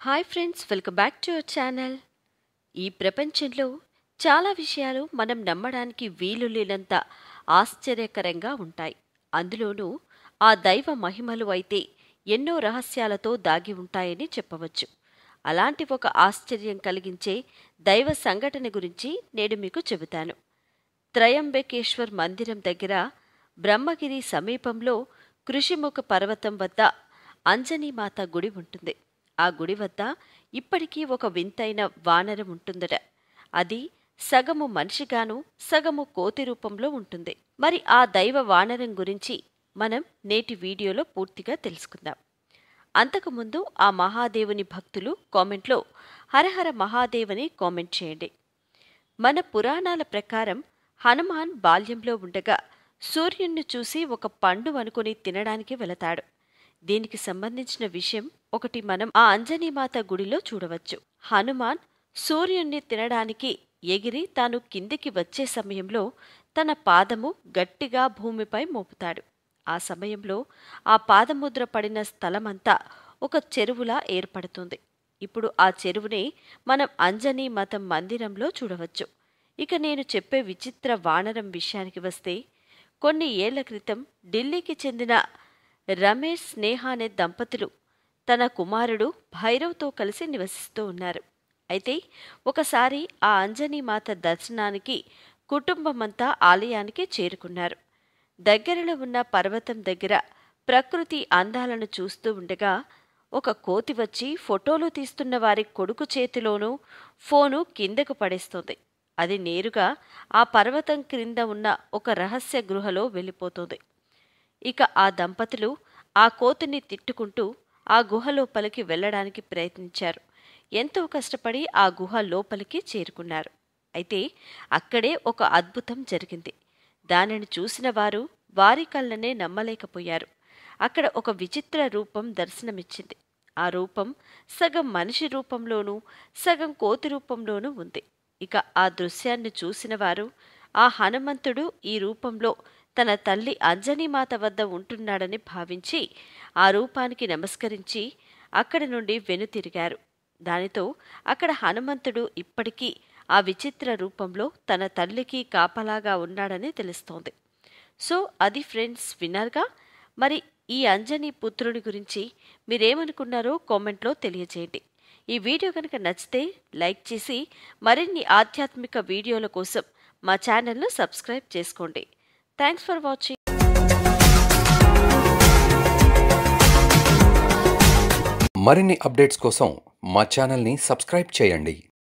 hi friends welcome back to our channel ఈ ప్రపంచంలో చాలా విషయాలు మనం నమ్మడానికి వీలు లేనంత ఆశ్చర్యకరంగా ఉంటాయి అందులోనూ ఆ దైవ మహిమలు అయితే ఎన్నో రహస్యాలతో దాగి ఉంటాయని చెప్పవచ్చు అలాంటి ఒక ఆశ్చర్యం కలిగించే దైవ సంఘటన గురించి నేడు మీకు చెబుతాను త్రయంబకేశ్వర్ మందిరం దగ్గర బ్రహ్మగిరి సమీపంలో కృషిముఖ పర్వతం వద్ద అంజనీమాత గుడి ఉంటుంది ఆ గుడి వద్ద ఇప్పటికీ ఒక వింతైన వానరం ఉంటుందట అది సగము మనిషిగాను సగము కోతి రూపంలో ఉంటుంది మరి ఆ దైవ వానరం గురించి మనం నేటి వీడియోలో పూర్తిగా తెలుసుకుందాం అంతకుముందు ఆ మహాదేవుని భక్తులు కామెంట్లో హరహర మహాదేవని కామెంట్ చేయండి మన పురాణాల ప్రకారం హనుమాన్ బాల్యంలో ఉండగా సూర్యుణ్ణి చూసి ఒక పండు అనుకుని తినడానికి వెళతాడు దీనికి సంబంధించిన విషయం ఒకటి మనం ఆ అంజనీమాత గుడిలో చూడవచ్చు హనుమాన్ సూర్యుణ్ణి తినడానికి ఎగిరి తాను కిందికి వచ్చే సమయంలో తన పాదము గట్టిగా భూమిపై మోపుతాడు ఆ సమయంలో ఆ పాదముద్ర పడిన స్థలమంతా ఒక చెరువులా ఏర్పడుతుంది ఇప్పుడు ఆ చెరువునే మనం అంజనీ మతం మందిరంలో చూడవచ్చు ఇక నేను చెప్పే విచిత్ర వానరం విషయానికి వస్తే కొన్ని ఏళ్ల క్రితం ఢిల్లీకి చెందిన రమేష్ స్నేహ అనే దంపతులు తన కుమారుడు భైరవ్తో కలిసి నివసిస్తూ ఉన్నారు అయితే ఒకసారి ఆ అంజనీమాత దర్శనానికి కుటుంబమంతా ఆలయానికి చేరుకున్నారు దగ్గరలో ఉన్న పర్వతం దగ్గర ప్రకృతి అందాలను చూస్తూ ఉండగా ఒక కోతి వచ్చి ఫోటోలు తీస్తున్న వారి కొడుకు చేతిలోనూ ఫోను కిందకు పడేస్తుంది అది నేరుగా ఆ పర్వతం క్రింద ఉన్న ఒక రహస్య గృహలో వెళ్ళిపోతుంది ఇక ఆ దంపతులు ఆ కోతిని తిట్టుకుంటూ ఆ గుహ లోపలికి వెళ్ళడానికి ప్రయత్నించారు ఎంతో కష్టపడి ఆ గుహ లోపలికి చేరుకున్నారు అయితే అక్కడే ఒక అద్భుతం జరిగింది దానిని చూసిన వారు వారి కళ్ళనే నమ్మలేకపోయారు అక్కడ ఒక విచిత్ర రూపం దర్శనమిచ్చింది ఆ రూపం సగం మనిషి రూపంలోనూ సగం కోతి రూపంలోనూ ఉంది ఇక ఆ దృశ్యాన్ని చూసిన వారు ఆ హనుమంతుడు ఈ రూపంలో తన తల్లి అంజనీమాత వద్ద ఉంటున్నాడని భావించి ఆ రూపానికి నమస్కరించి అక్కడి నుండి వెనుతిరిగారు దానితో అక్కడ హనుమంతుడు ఇప్పటికీ ఆ విచిత్ర రూపంలో తన తల్లికి కాపలాగా ఉన్నాడని తెలుస్తోంది సో అది ఫ్రెండ్స్ విన్నారుగా మరి ఈ అంజనీ పుత్రుని గురించి మీరేమనుకున్నారో కామెంట్లో తెలియజేయండి ఈ వీడియో కనుక నచ్చితే లైక్ చేసి మరిన్ని ఆధ్యాత్మిక వీడియోల కోసం మా ఛానల్ను సబ్స్క్రైబ్ చేసుకోండి థ్యాంక్స్ ఫర్ వాచింగ్ మరిన్ని అప్డేట్స్ కోసం మా ఛానల్ని సబ్స్క్రైబ్ చేయండి